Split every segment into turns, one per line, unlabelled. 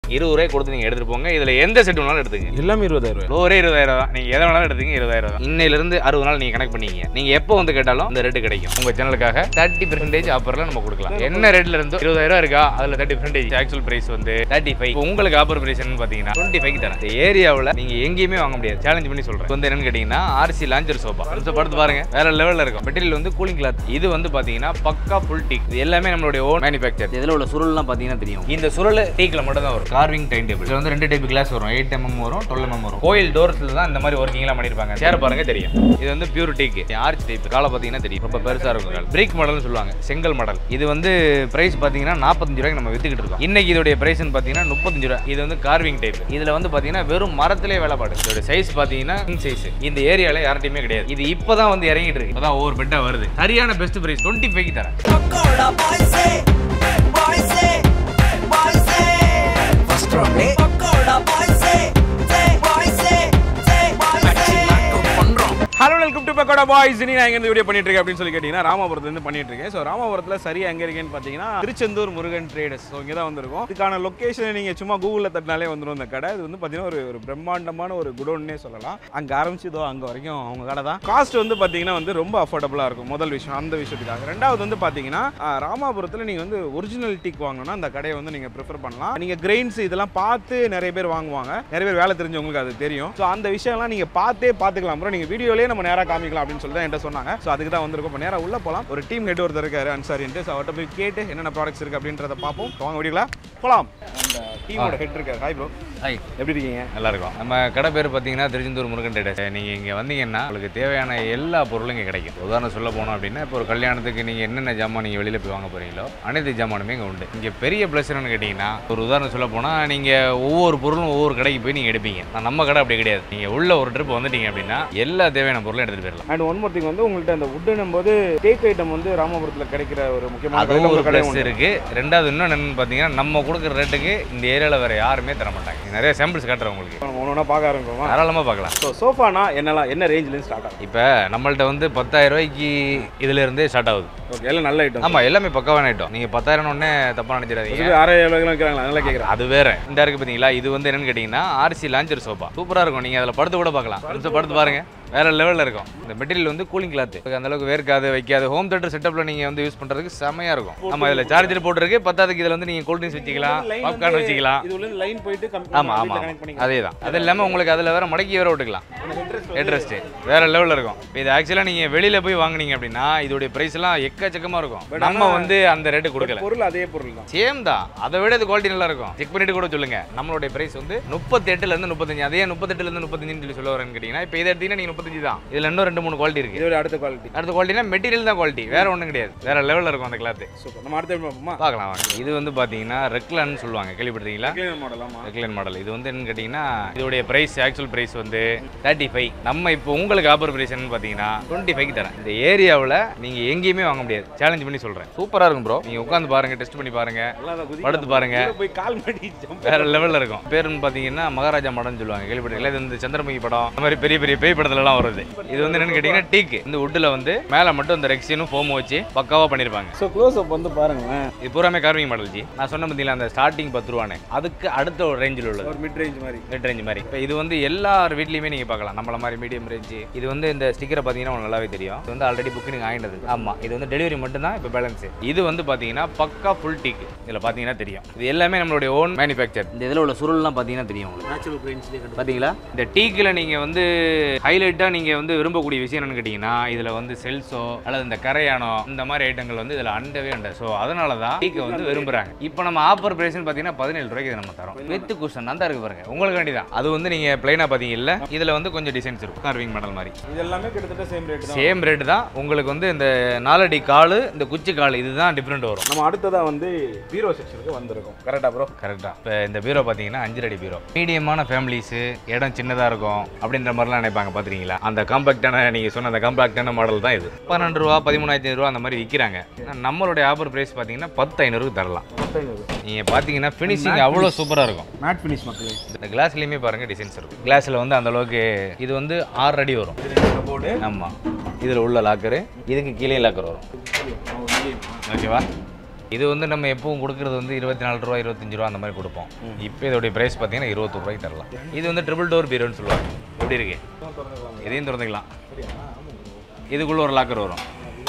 இருபது ரூபாய் கொடுத்து நீங்க எடுத்துட்டு போங்க இதுல எந்த செட் வேணாலும் எடுத்துங்க
எல்லாமே இருபதாயிரம் ரூபாய்
லோரே இருபதாயிரம் தான் நீங்க எதை வேணாலும் எடுத்துங்க இருபதாயிரம் தான் இன்னையில இருந்து அறுபது நாள் நீங்க கணக்கு பண்ணீங்க நீங்க எப்போ வந்து கேட்டாலும் இந்த ரேட்டு கிடைக்கும் உங்க சேனலுக்காக தேர்ட்டி பெர்சன்டேஜ் ஆஃபர்ல நம்ம கொடுக்கலாம் என்ன ரேட்ல இருந்து இருபதாயிரம் இருக்கா அதுல தேர்ட்டி பெர்சன்டேஜ் ஆக்சுவல் பிரைஸ் வந்து தேர்ட்டி ஃபைவ் உங்களுக்கு ஆஃபர் பிரைஸ் பாத்தீங்கன்னா டுவெண்ட்டி ஃபைவ் தரேன் இந்த ஏரியாவில் நீங்க எங்கேயுமே வாங்க முடியாது சேலஞ்ச் பண்ணி சொல்றேன் இது வந்து என்னன்னு கேட்டீங்கன்னா ஆர்சி லாஞ்சர் சோபா கொஞ்சம் படுத்து பாருங்க வேற லெவல்ல இருக்கும் மெட்டீரியல் வந்து கூலிங் கிளாத் இது வந்து பாத்தீங்கன்னா பக்கா ஃபுல் டீக் இது எல்லாமே நம்மளுடைய ஓன் மேனுஃபேக்சர் இதுல உள்ள சுருள்லாம் பாத்தீங்கன்னா தெரியும் இந்த சுருள் டீக்ல மட்டும் தான் வரும் கார்விங் டைம் டேபிள் இது வந்து ரெண்டு டைப் கிளாஸ் வரும் எயிட் எம்எம் வரும் டுவெல் எம்எம் வரும் கோயில் டோர்ஸ்ல தான் இந்த மாதிரி ஒர்க்கிங்லாம் பண்ணிருப்பாங்க சேர் பாருங்க தெரியும் இது வந்து பியூர் டீக் ஆர்ச் டைப் காலை பாத்தீங்கன்னா தெரியும் ரொம்ப பெருசா இருக்கும் பிரேக் மாடல்னு சொல்லுவாங்க செங்கல் மாடல் இது வந்து பிரைஸ் பாத்தீங்கன்னா நாற்பத்தஞ்சு ரூபாய்க்கு நம்ம வித்துக்கிட்டு இருக்கோம் இன்னைக்கு இதோடைய பிரைஸ்னு பாத்தீங்கன்னா முப்பத்தஞ்சு ரூபாய் இது வந்து கார்விங் டைப் இதுல வந்து பாத்தீங்கன்னா வெறும் மரத்திலே வேலைப்பாடு இதோட சைஸ் பாத்தீங்கன்னா சைஸ் இந்த ஏரியால யார்ட்டையுமே கிடையாது இது இப்பதான் வந்து இறங்கிட்டு இருக்கு இப்பதான் ஒவ்வொரு பெட்டா வருது சரியான பெஸ்ட் பிரைஸ் டுவெண்ட்டி ஃபைவ் தரேன்
Pakoda boys say, boys say, boys say. First round, eh? Pakoda boys say, say, boys say, say, boys say.
Hello welcome to Pakoda boys நீ நான் எங்க வீடியோ பண்ணிட்டு இருக்கேன் அப்படின்னு சொல்லி கேட்டீங்கன்னா ராமபுரத்துல இருந்து பண்ணிட்டு இருக்கேன் ஸோ ராமபுரத்தில் சரியா எங்க இருக்கேன்னு பார்த்தீங்கன்னா திருச்செந்தூர் முருகன் ட்ரேடர்ஸ் ஸோ இங்கே தான் வந்திருக்கோம் இதுக்கான லொக்கேஷன் நீங்க சும்மா கூகுளில் தட்டினாலே வந்துடும் இந்த கடை இது வந்து பார்த்தீங்கன்னா ஒரு ஒரு பிரம்மாண்டமான ஒரு குடோன்னே சொல்லலாம் அங்கே ஆரம்பிச்சதோ அங்கே வரைக்கும் அவங்க கடை தான் காஸ்ட் வந்து பார்த்தீங்கன்னா வந்து ரொம்ப அஃபோர்டபுளாக இருக்கும் முதல் விஷயம் அந்த விஷயத்துக்காக ரெண்டாவது வந்து பார்த்தீங்கன்னா ஆஹ், ராமாபுரத்தில் நீங்கள் வந்து ஒரிஜினல் டீக் வாங்கணும்னா அந்த கடையை வந்து நீங்கள் ப்ரிஃபர் பண்ணலாம் நீங்கள் கிரெயின்ஸ் இதெல்லாம் பார்த்து நிறைய பேர் வாங்குவாங்க நிறைய பேர் வேலை தெரிஞ்சவங்களுக்கு அது தெரியும் ஸோ அந்த விஷயம்லாம் நீங்கள் பார்த்தே பார்த்துக்கலாம் ப்ரோ நீங்கள் வீடியோலேயே நம்ம நேராக காமிக்கலாம் அப்படின்னு சொல்லி தான் என்கிட்ட சொன்னாங்க ஸோ அதுக்கு தான் வந்திருக்கோம் இப்போ நேராக உள்ள போகலாம் ஒரு டீம் ஹெட் ஒருத்தர் இருக்காரு அன்சாரின்ட்டு ஸோ அவர்கிட்ட போய் கேட்டு என்னென்ன ப்ராடக்ட்ஸ் இருக்குது அப்படின்றத பார்ப்போம் வாங்க வீடியோங்களா போகலாம் அந்த டீமோட ஹெட் இருக்காரு ஹாய் ப்ரோ
ஹாய்
எப்படி இருக்கீங்க
நல்லா இருக்கும் நம்ம கடை பேர் பார்த்தீங்கன்னா திருச்செந்தூர் முருகன் ட்ரேடர்ஸ் நீங்கள் இங்கே வந்தீங்கன்னா உங்களுக்கு தேவையான எல்லா பொருளும் இங்கே கிடைக்கும் உதாரணம் சொல்ல போனோம் அப்படின்னா இப்போ ஒரு கல்யாணத்துக்கு நீங்கள் என்னென்ன ஜாமான் நீங்கள் வெளியில் போய் வாங்க போகிறீங்களோ அனைத்து ஜாமானுமே இங்கே உண்டு இங்கே பெரிய ப்ளஸ் என்னன்னு கேட்டிங்கன்னா ஒரு உதாரணம் சொல்ல போனால் நீங்கள் ஒவ்வொரு பொருளும் ஒவ்வொரு கடைக்கு போய் நீங்கள் எடுப்பீங்க ஆனா நம்ம கடை அப்படி கிடையாது நீங்கள் உள்ள ஒரு ட்ரிப் வந்துட்டீங்க அப்படின்னா எல்லா தேவையான பொருளும் எடுத்துகிட்டு போயிடலாம்
அண்ட் ஒன் மோர் திங் வந்து உங்கள்கிட்ட அந்த வுட்டுன்னும் போது டேக் ஐட்டம் வந்து ராமபுரத்தில் கிடைக்கிற ஒரு முக்கியமான
அதுவும்
கடையில
ஒரு
ஒரு கடை
ப்ளஸ்
உண்டு.
இருக்கு ரெண்டாவது இன்னும் என்னன்னு பார்த்தீங்கன்னா நம்ம கொடுக்குற ரேட்டுக்கு இந்த ஏரியாவில் வேறு யாருமே தர மாட்டாங்க நிறைய சாம்பிள்ஸ் காட்டுறேன் உங்களுக்கு
நம்ம ஒன்று ஒன்றா பார்க்க ஆரம்பிப்போமா
தாராளமாக பார்க்கலாம்
ஸோ சோஃபானா என்னலாம் என்ன ரேஞ்சிலேருந்து ஸ்டார்ட் ஆகும்
இப்போ நம்மள்ட்ட வந்து பத்தாயிரம் ரூபாய்க்கு இதுல இருந்தே ஸ்டார்ட் ஆகுது
ஓகே எல்லாம் நல்ல ஐட்டம்
ஆமா எல்லாமே பக்காவான ஐட்டம் நீங்க பத்தாயிரம் ஒன்னே தப்பா நினைச்சிடாதீங்க
ஆறாயிரம் ரூபாய்க்கு வைக்கிறாங்களா நல்லா கேட்குறேன்
அது வேற இந்த இருக்கு பாத்தீங்களா இது வந்து என்னன்னு கேட்டீங்கன்னா ஆர்சி லாஞ்சர் சோபா சூப்பரா இருக்கும் நீங்க அதுல படுத்து கூட பார்க்கலாம் கொஞ்சம் படுத்து பாருங்க வேற லெவல்ல இருக்கும் இந்த மெட்டீரியல் வந்து கூலிங் கிளாத் அந்த அளவுக்கு வேர்க்காது வைக்காது ஹோம் தேட்டர் செட்டப்ல நீங்க வந்து யூஸ் பண்றதுக்கு செமையா இருக்கும் நம்ம இதுல சார்ஜர் போட்டுருக்கு பத்தாவதுக்கு இதுல வந்து நீங்க கூல் ட்ரிங்க்ஸ் வச்சுக்கலாம் பாப்கார்ன் வச்சுக்கலாம்
இது உள்ள லைன் போயிட்டு
ஆமா ஆமா ஆமா. அதேதான் அது இல்லாம உங்களுக்கு அதுல வேற மடக்கி வேற விட்டுக்கலாம் ஹெட்ரெஸ்ட் வேற லெவல்ல இருக்கும் இப்ப இது ஆக்சுவலா நீங்க வெளியில போய் வாங்குனீங்க அப்படின்னா இதோடைய பிரைஸ் எல்லாம் எக்கச்சக்கமா இருக்கும் நம்ம வந்து அந்த ரேட்டு கொடுக்கல
பொருள் அதே பொருள் தான்
சேம் தான் அதை விட இது குவாலிட்டி நல்லா இருக்கும் செக் பண்ணிட்டு கூட சொல்லுங்க நம்மளுடைய பிரைஸ் வந்து முப்பத்தி எட்டுல இருந்து முப்பத்தஞ்சு அதே முப்பத்தெட்டுல இருந்து முப்பத்தஞ்சுன்னு சொல்லி சொல்ல வரேன்னு கேட்டீங்கன்னா இப்போ இதை எடுத்தீங்கன்னா நீங்க முப்பத்தஞ்சு தான் இதுல இன்னும் ரெண்டு மூணு குவாலிட்டி இருக்கு
இதோட அடுத்த குவாலிட்டி
அடுத்த குவாலிட்டினா மெட்டீரியல் தான் குவாலிட்டி வேற ஒண்ணும் கிடையாது வேற லெவல்ல இருக்கும் அந்த கிளாத்
சூப்பர் நம்ம அடுத்த பார்ப்போமா
பார்க்கலாம் வாங்க இது வந்து பாத்தீங்கன்னா ரெக்லன்னு சொல்லுவாங்க கேள்விப்பட்டீங்களா
கிளீனர் மாடல் ஆமா
ரெக்லைன் மாடல் இது வந்து என்னன்னு கேட்டிங்கன்னா இதோடைய பிரைஸ் ஆக்சுவல் பிரைஸ் வந்து தேர்ட்டி ஃபைவ் நம்ம இப்போ உங்களுக்கு ஆஃபர் பிரைஸ் என்னன்னு பார்த்தீங்கன்னா டுவெண்ட்டி ஃபைவ் தரேன் இந்த ஏரியாவில் நீங்கள் எங்கேயுமே வாங்க முடியாது சேலஞ்ச் பண்ணி சொல்கிறேன் சூப்பராக இருக்கும் ப்ரோ நீங்கள் உட்காந்து பாருங்க டெஸ்ட் பண்ணி பாருங்க
நல்லா தான் குதி
படுத்து பாருங்க
போய் கால் மாட்டி ஜம்ப்
வேற லெவலில் இருக்கும் பேருன்னு பார்த்தீங்கன்னா மகாராஜா மடம்னு சொல்லுவாங்க கேள்விப்பட்டீங்களா இது வந்து சந்திரமுகி படம் அந்த மாதிரி பெரிய பெரிய பேய் படத்துலலாம் வருது இது வந்து என்னன்னு கேட்டிங்கன்னா டீக் இந்த வுட்டில் வந்து மேலே மட்டும் இந்த ரெக்ஸினும் ஃபோமும் வச்சு பக்காவாக பண்ணியிருப்பாங்க
ஸோ க்ளோஸ் அப் வந்து பாருங்களேன்
இது பூராமே கார்விங் மாடல் ஜி நான் சொன்ன பார்த்தீங்களா அந்த ஸ்டார்டிங் பத்து ரூபானே அதுக்கு அடுத்த ஒரு ரேஞ்சில் உள்ளது
ஒரு மிட் ரேஞ்ச் மாதிரி
மிட் ரேஞ்ச் மாதிரி இப்போ இது வந்து எல்லார் வீட்லையுமே நீங்கள் பார்க்கலாம் நம்மள மாதிரி மீடியம் ரேஞ்சு இது வந்து இந்த ஸ்டிக்கரை பார்த்தீங்கன்னா உங்களுக்கு நல்லாவே தெரியும் இது வந்து ஆல்ரெடி புக்கிங் ஆகிட்டது ஆமாம் இது வந்து டெலிவரி மட்டும் தான் இப்போ பேலன்ஸ் இது வந்து பார்த்தீங்கன்னா பக்கா ஃபுல் டீக் இதில் பார்த்தீங்கன்னா தெரியும் இது எல்லாமே நம்மளுடைய ஓன் மேனுஃபேக்சர் இந்த இதில் உள்ள சுருள்லாம் பார்த்தீங்கன்னா தெரியும் உங்களுக்கு
நேச்சுரல் கிரெயின்ஸ்லேயே கண்டு
பார்த்தீங்களா இந்த டீக்கில் நீங்கள் வந்து ஹைலைட்டாக நீங்கள் வந்து விரும்பக்கூடிய விஷயம் என்னன்னு கேட்டிங்கன்னா இதில் வந்து செல்ஸோ அல்லது இந்த கரையானோ இந்த மாதிரி ஐட்டங்கள் வந்து இதில் அண்டவே அண்ட ஸோ அதனால தான் டீக்கை வந்து விரும்புகிறாங்க இப்போ நம்ம ஆஃபர் பிரைஸ்னு பார்த்தீங்கன்னா பதினேழு ரூபாய்க்கு இதை நம்ம தரோம் வித் குஷன் அந்த இருக்கு பாருங்க உங்களுக்கு வேண்டி தான் அது வந்து நீங்கள் பிளைனாக பார்த்தீங்கல்ல இதில் வந்து கொஞ்சம் டிசைன்ஸ் இருக்கும் கார்விங் மாடல் மாதிரி
இது எல்லாமே கிட்டத்தட்ட சேம் ரேட் தான்
சேம் ரேட்டு தான் உங்களுக்கு வந்து இந்த நாலடி காலு இந்த குச்சி கால் இதுதான் டிஃப்ரெண்ட் வரும்
நம்ம அடுத்ததா வந்து பீரோ செக்ஷனுக்கு வந்திருக்கோம் கரெக்டா ப்ரோ
கரெக்டாக இப்போ இந்த பீரோ பார்த்தீங்கன்னா அஞ்சு அடி பீரோ மீடியமான ஃபேமிலிஸு இடம் சின்னதாக இருக்கும் அப்படின்ற மாதிரிலாம் நினைப்பாங்க பார்த்துருக்கீங்களா அந்த காம்பாக்டான நீங்கள் சொன்ன அந்த காம்பாக்டான மாடல் தான் இது பன்னெண்டு ரூபா பதிமூணாயிரத்தி ரூபா அந்த மாதிரி விற்கிறாங்க நம்மளுடைய ஆஃபர் ப்ரைஸ் பார்த்தீங்கன்னா பத்து ஐநூறுக்கு தரலாம் நீங்கள் பார்த்தீங்கன்னா ஃபினிஷிங் அவ்வளோ சூப்பராக இருக்கும்
மேட் ஃபினிஷ் மக்களே
இந்த கிளாஸ்லேயுமே பாருங்கள் டிசைன்ஸ் இருக்கும் கிளாஸில் வந்து அந்த அளவுக்கு இது வந்து ஆறு அடி வரும்
போர்டு
ஆமாம் இதில் உள்ள லாக்கரு இதுக்கு கீழே லாக்கர் வரும் ஓகேவா இது வந்து நம்ம எப்பவும் கொடுக்குறது வந்து இருபத்தி நாலு ரூபா இருபத்தஞ்சு ரூபா அந்த மாதிரி கொடுப்போம் இப்போ இதோடைய பிரைஸ் பார்த்தீங்கன்னா இருபத்தொரு ரூபாய்க்கு தரலாம் இது வந்து ட்ரிபிள் டோர் பீரோன்னு சொல்லுவாங்க எப்படி இருக்கு இதையும் திறந்துக்கலாம் இதுக்குள்ள ஒரு லாக்கர் வரும்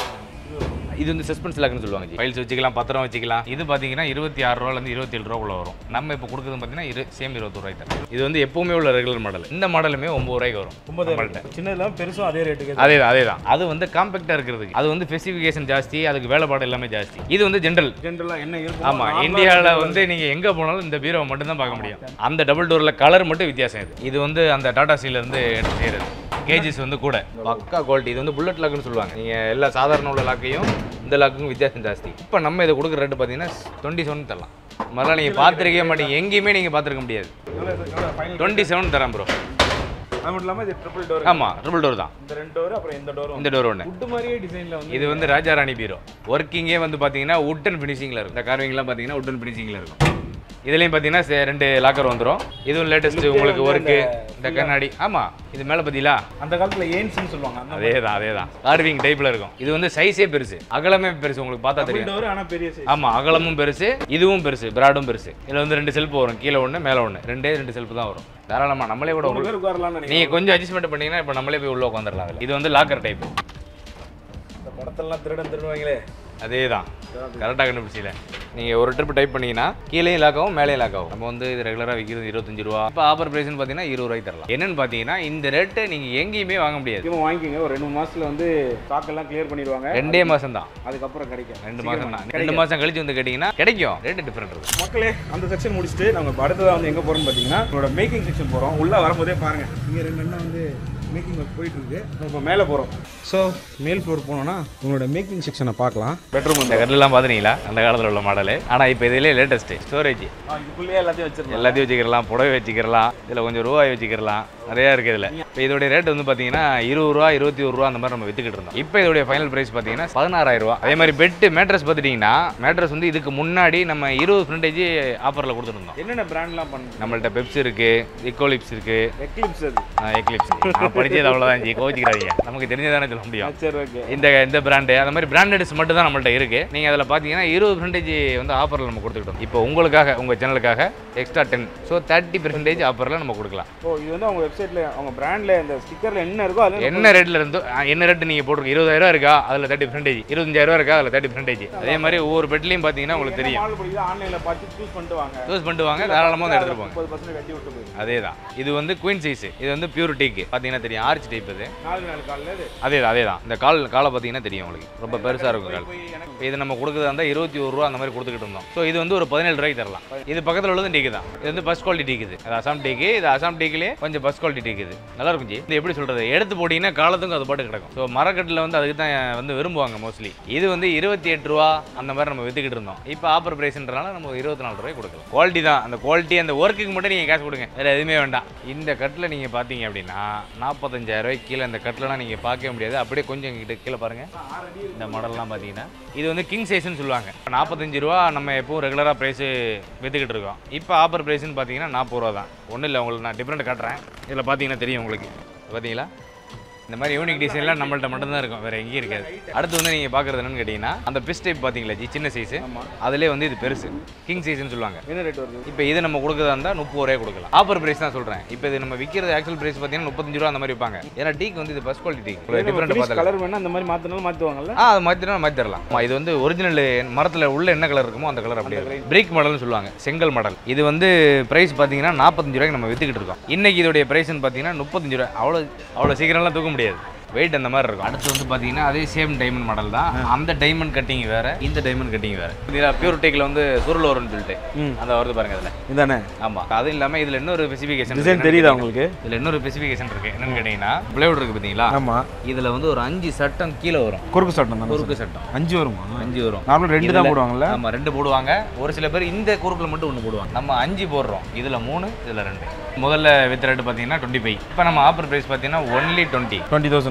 இது வந்து சஸ்பென்ஸ் லாக்னு சொல்லுவாங்க ஜி ஃபைல்ஸ் வச்சுக்கலாம் பத்திரம் வச்சுக்கலாம் இது பார்த்தீங்கன்னா இருபத்தி ஆறு ரூபாலேருந்து இருபத்தி ஏழு ரூபாக்குள்ள வரும் நம்ம இப்போ கொடுக்குறது பார்த்தீங்கன்னா இரு சேம் இருபத்தொரு ரூபாய்க்கு தரும் இது வந்து எப்பவுமே உள்ள ரெகுலர் மாடல் இந்த மாடலுமே ஒம்பது ரூபாய்க்கு வரும் நம்மள்ட்ட
சின்னதுல பெருசும் அதே ரேட்டுக்கு
அதே தான் அதே தான் அது வந்து காம்பேக்டாக இருக்கிறதுக்கு அது வந்து ஸ்பெசிஃபிகேஷன் ஜாஸ்தி அதுக்கு வேலைப்பாடு எல்லாமே ஜாஸ்தி இது வந்து ஜென்ரல்
ஜென்ரலா என்ன இருக்கும்
ஆமா இந்தியாவில் வந்து நீங்க எங்க போனாலும் இந்த பீரோவை மட்டும் தான் பார்க்க முடியும் அந்த டபுள் டோர்ல கலர் மட்டும் வித்தியாசம் இது இது வந்து அந்த டாடா ஸ்டீல்ல இருந்து எடுத்து செய்யறது கேஜிஸ் வந்து கூட பக்கா குவாலிட்டி இது வந்து புல்லட் லாக்னு சொல்லுவாங்க நீங்க எல்லா சாதாரண உள்ள லாக்கையும் இந்த லாக்குக்கும் வித்தியாசம் ஜாஸ்தி இப்போ நம்ம இதை கொடுக்குற ரேட்டு பார்த்தீங்கன்னா டுவெண்ட்டி செவன் தரலாம் முதல்ல நீங்கள் பார்த்துருக்கவே மாட்டீங்க எங்கேயுமே நீங்கள் பார்த்துருக்க முடியாது டுவெண்ட்டி செவன் தரேன் ப்ரோ
அது மட்டும் இல்லாம இது ட்ரிபிள் டோர்
ஆமாம் ட்ரிபிள் டோர் தான்
இந்த ரெண்டு டோர் அப்புறம் இந்த டோரும்
இந்த டோர் ஒன்று
வுட் மாதிரியே டிசைன்ல வந்து
இது வந்து ராஜாராணி பீரோ ஒர்க்கிங்கே வந்து பார்த்தீங்கன்னா உட் அண்ட் ஃபினிஷிங்கில் இருக்கும் இந்த கார்விங்லாம் பார்த்தீங்கன்னா உட் அண்ட் ஃபினிஷிங்கில் இருக்கும் இதுலேயும் பார்த்தீங்கன்னா சே- ரெண்டு லாக்கர் வந்துடும் இதுவும் லேட்டஸ்ட் உங்களுக்கு ஒர்க்கு இந்த கண்ணாடி ஆமாம் இது மேலே பார்த்தீங்களா
அந்த காலத்துல ஏன்ஸ்னு சொல்லுவாங்க அந்த
அதே தான் அதே தான் கார்விங் டைப்பில் இருக்கும் இது வந்து சைஸே பெருசு அகலமே பெருசு உங்களுக்கு பார்த்தா தெரியும்
டோர் ஆனா பெரிய சைஸ்
ஆமாம் அகலமும் பெருசு இதுவும் பெருசு பிராடும் பெருசு இதில் வந்து ரெண்டு செல்ஃப் வரும் கீழே ஒன்று மேலே ஒன்று ரெண்டே ரெண்டு செல்ஃப் தான் வரும் தாராளமாக நம்மளே கூட
ஒரு
உங்களுக்கு
பேர் உட்காரலாம்னு நினைக்கிறேன்
நீங்கள் கொஞ்சம் அட்ஜஸ்ட்மெண்ட் பண்ணீங்கன்னா இப்போ நம்மளே போய் உள்ளே உட்காந்துடலாம் அதில் இது வந்து லாக்கர் டைப்
இந்த படத்தெல்லாம் திருடன் திருடுவாங்களே
அதே தான் கரெக்டாக கண்டுபிடிச்சில நீங்கள் ஒரு ட்ரிப் டைப் பண்ணீங்கன்னா கீழேயும் லாக் ஆகும் மேலேயும் லாக் ஆகும் நம்ம வந்து இது ரெகுலராக விற்கிறது இருபத்தஞ்சு ரூபா இப்போ ஆஃபர் ப்ரைஸ்னு பார்த்தீங்கன்னா இருபது ரூபாய்க்கு தரலாம் என்னன்னு பார்த்தீங்கன்னா இந்த ரேட்டை நீங்கள் எங்கேயுமே வாங்க முடியாது
முக்கியமாக வாங்கிக்கோங்க ஒரு ரெண்டு மூணு மாசத்துல வந்து ஸ்டாக் எல்லாம் கிளியர் பண்ணிடுவாங்க
ரெண்டே மாதம் தான்
அதுக்கப்புறம் கிடைக்கும்
ரெண்டு மாதம் தான் ரெண்டு மாதம் கழிச்சு வந்து கேட்டிங்கன்னா கிடைக்கும் ரேட்டு டிஃப்ரெண்ட் இருக்கும்
மக்களே அந்த செக்ஷன் முடிச்சுட்டு நம்ம இப்ப அடுத்ததா வந்து எங்க போறோம்னு பாத்தீங்கன்னா நம்மளோட மேக்கிங் செக்ஷன் போறோம் உள்ள வரும்போதே பாருங்க இங்க ரெண்டு அண்ணா வந்து மேக்கிங் ஒர்க் போயிட்டு இருக்கு இப்போ மேலே போறோம் ஸோ மேல் ஃப்ளோர் போனோம்னா உங்களோட மேக்கிங் செக்ஷனை பார்க்கலாம் பெட்ரூம்
இந்த கட்டிலாம் பார்த்துனீங்களா அந்த காலத்தில் உள்ள மாடலு ஆனால் இப்போ இதுலேயே லேட்டஸ்ட்டு ஸ்டோரேஜ்
இதுக்குள்ளேயே எல்லாத்தையும் வச்சிருக்கோம்
எல்லாத்தையும் வச்சுக்கிறலாம் புடவை வச்சுக்கிறலாம் இதில் கொஞ்சம் ரூபாய் வச்சுக்கிறலாம் நிறையா இருக்குது இதில் இப்போ இதோடைய ரேட் வந்து பார்த்தீங்கன்னா இருபது ரூபா இருபத்தி ஒரு ரூபா அந்த மாதிரி நம்ம வித்துக்கிட்டு இருந்தோம் இப்போ இதோடைய ஃபைனல் பிரைஸ் பார்த்தீங்கன்னா பதினாறாயிரம் ரூபா அதே மாதிரி பெட்டு மேட்ரஸ் பார்த்துட்டிங்கன்னா மேட்ரஸ் வந்து இதுக்கு முன்னாடி நம்ம இருபது பர்சன்டேஜ் ஆஃபரில் கொடுத்துருந்தோம்
என்னென்ன பிராண்ட்லாம் பண்ணுங்க
நம்மள்ட்ட பெப்ஸ் இருக்கு இக்கோலிப்ஸ் இருக்கு
எக்லிப்ஸ் அது
எக்லிப்ஸ் நான் படிச்சது அவ்வளோதான் ஜி கோச்சிக்கிறாதீங்க நமக்கு தெரிஞ்சதானே சொல்ல முடியும்
சரி ஓகே
இந்த இந்த பிராண்டு அந்த மாதிரி பிராண்டட்ஸ் மட்டும் தான் நம்மள்ட்ட இருக்கு நீங்க அதில் பார்த்தீங்கன்னா இருபது பர்சன்டேஜ் வந்து ஆஃபரில் நம்ம கொடுத்துக்கிட்டோம் இப்போ உங்களுக்காக உங்க சேனலுக்காக extra ten so thirty percentage ஆஃபரில் நம்ம கொடுக்கலாம்
ஓ இது வந்து அவங்க வெப்சைட்ல அவங்க பிராண்ட்ல இந்த ஸ்டிக்கர்ல என்ன இருக்கோ அதுல
என்ன ரேட்ல இருந்தோ அஹ், என்ன ரேட் நீங்க போட்டிருக்கீங்க இருபதாயிரம் ரூபா இருக்கா அதில் தேர்ட்டி பர்சன்டேஜ் இருபத்தஞ்சாயிரம் ரூபா இருக்கா அதில் தேர்ட்டி பர்சன்டேஜ் அதே மாதிரி ஒவ்வொரு பெட்லையும் பார்த்தீங்கன்னா உங்களுக்கு தெரியும்
மாடல் பிடிக்குது ஆன்லைன்ல பார்த்து சூஸ் பண்ணிட்டு வாங்க
யூஸ் பண்ணிட்டு வாங்க தாராளமாக வந்து எடுத்துட்டு போங்க
முப்பது பர்சன்ட் கட்டி விட்டு போயிடும்
அதே தான் இது வந்து குயின் சைஸ் இது வந்து பியூர் டீக்கு பார்த்தீங்கன்னா தெரியும் ஆர்ச் டைப் இது
நாலு நாலு காலில் இது
அதே தான் அதே தான் இந்த கால் காலை பார்த்தீங்கன்னா தெரியும் உங்களுக்கு ரொம்ப பெருசாக இருக்கும் கால்
போய் எனக்கு
இப்போ இது நம்ம கொடுக்குறதா இருந்தால் இருபத்தி ஒரு ரூபா அந்த மாதிரி கொடுத்துக்கிட்டு இருந்தோம் ஸோ இது வந்து ஒரு பதினேழு ரூபாய்க்கு தரலாம் இது பக்கத்தில் உள்ளது டீக்கு தான் இது வந்து ஃபஸ்ட் குவாலிட்டி டீக்கு இது அது அசாம் டீக்கு இது அசாம் டீக்கிலே கொஞ்சம் ஃபஸ்ட் குவாலிட்டி டீக்கு இது நல்லா இருக்கும் ஜி இது எப்படி சொல்கிறது எடுத்து போட்டிங்கன்னா காலத்துக்கும் அது பாட்டு கிடக்கும் ஸோ மரக்கட்டில் வந்து அதுக்கு தான் வந்து விரும்புவாங்க மோஸ்ட்லி இது வந்து இருபத்தி எட்டு ரூபா அந்த மாதிரி நம்ம வித்துக்கிட்டு இருந்தோம் இப்போ ஆஃபர் ப்ரைஸ்ன்றனால நம்ம இருபத்தி நாலு ரூபாய் கொடுக்கலாம் குவாலிட்டி தான் அந்த குவாலிட்டி அந்த ஒர்க்குக்கு மட்டும் நீங்கள் காசு கொடுங்க வேறு எதுவுமே வேண்டாம் இந்த கட்டில் நீங்கள் பார்த்தீங்க அப்படின்னா நாற்பத்தஞ்சாயிரம் ரூபாய்க்கு கீழே இந்த கட்டிலலாம் நீங்கள் பார்க்கவே முடியாது அப்படியே கொஞ்சம் கிட்ட கீழே பாருங்கள் இந்த மாடல்லாம் பார்த்தீங்கன்னா இது வந்து கிங் சைஸ்னு சொல்லுவாங்க நாற்பத்தஞ்சு ரூபா நம்ம எப்பவும் ரெகுலராக ப்ரைஸு விற்றுக்கிட்டு இருக்கோம் இப்போ ஆஃபர் ப்ரைஸ்னு பார்த்தீங்கன்னா நாற்பது ரூபா தான் ஒன்றும் இல்லை உங்களுக்கு நான் டிஃப்ரெண்ட் காட்டுறேன் இதில் பார்த்தீங்கன்னா தெரியும் உங்களுக்கு பார்த்தீங்களா இந்த மாதிரி யூனிக் டிசைன்லாம் நம்மள்ட்ட மட்டும்தான் இருக்கும் வேறு எங்கேயும் இருக்காது அடுத்து வந்து நீங்கள் பார்க்குறது என்னன்னு கேட்டிங்கன்னா அந்த பிஸ் டைப் பார்த்தீங்களா ஜி சின்ன சைஸு அதிலே வந்து இது பெருசு கிங் சைஸ்னு சொல்லுவாங்க
என்ன ரேட் வருது
இப்போ இது நம்ம கொடுக்குறதா இருந்தால் முப்பது ரூபாய் கொடுக்கலாம் ஆஃபர் பிரைஸ் தான் சொல்கிறேன் இப்போ இது நம்ம விற்கிறது ஆக்சுவல் பிரைஸ் பார்த்தீங்கன்னா முப்பத்தஞ்சு ரூபா அந்த மாதிரி விற்பாங்க ஏன்னா டீக்கு வந்து இது ஃபஸ்ட் குவாலிட்டி டீ டிஃப்ரெண்ட் பார்த்தா
கலர் வேணா அந்த மாதிரி மாத்தினாலும் மாத்துவாங்கல்ல
ஆ அது மாற்றினா மாற்றி தரலாம் ஆமா, இது வந்து ஒரிஜினல் மரத்தில் உள்ள என்ன கலர் இருக்குமோ அந்த கலர் அப்படியே பிரேக் மாடல்னு சொல்லுவாங்க செங்கல் மாடல் இது வந்து பிரைஸ் பார்த்தீங்கன்னா நாற்பத்தஞ்சு ரூபாய்க்கு நம்ம வித்துக்கிட்டு இருக்கோம் இன்னைக்கு இதோடைய பிரைஸ்னு பார்த்தீங்கன்னா முப்பத்தஞ்சு ரூபாய் அவ்வளோ அவ்வளோ சீக்கிரம்லாம் தூக்க முடியாது வெயிட் அந்த மாதிரி இருக்கும் அடுத்து வந்து பார்த்தீங்கன்னா அதே சேம் டைமண்ட் மாடல் தான் அந்த டைமண்ட் கட்டிங் வேற இந்த டைமண்ட் கட்டிங் வேற இதில் பியூர் டேக்கில் வந்து சுருள் வரும்னு சொல்லிட்டு
ம்.
அந்த வருது பாருங்க அதில்
இதானே
ஆமாம் அது இல்லாமல் இதில் இன்னொரு ஸ்பெசிஃபிகேஷன்
டிசைன் தெரியுதா உங்களுக்கு
இதில் இன்னொரு ஸ்பெசிஃபிகேஷன் இருக்கு என்னன்னு கேட்டிங்கன்னா பிளேவுட் இருக்கு பார்த்தீங்களா
ஆமா
இதில் வந்து ஒரு அஞ்சு சட்டம் கீழே வரும்
குறுக்கு சட்டம் தானே
குறுக்கு சட்டம்
அஞ்சு வருமா
அஞ்சு வரும்
நார்மலாக ரெண்டு தான்
இதுல-
போடுவாங்கல்ல
ஆமா ரெண்டு போடுவாங்க ஒரு சில பேர் இந்த குறுக்கில் மட்டும் ஒன்று போடுவாங்க நம்ம அஞ்சு போடுறோம் இதுல மூணு இதுல ரெண்டு முதல்ல வித் ரேட் பார்த்தீங்கன்னா டுவெண்ட்டி ஃபைவ் இப்போ நம்ம ஆஃபர் பிரைஸ் பார்த்தீங்கன்னா ஒன்லி டுவெண்ட்டி
டுவெண்ட்டி தௌசண்ட்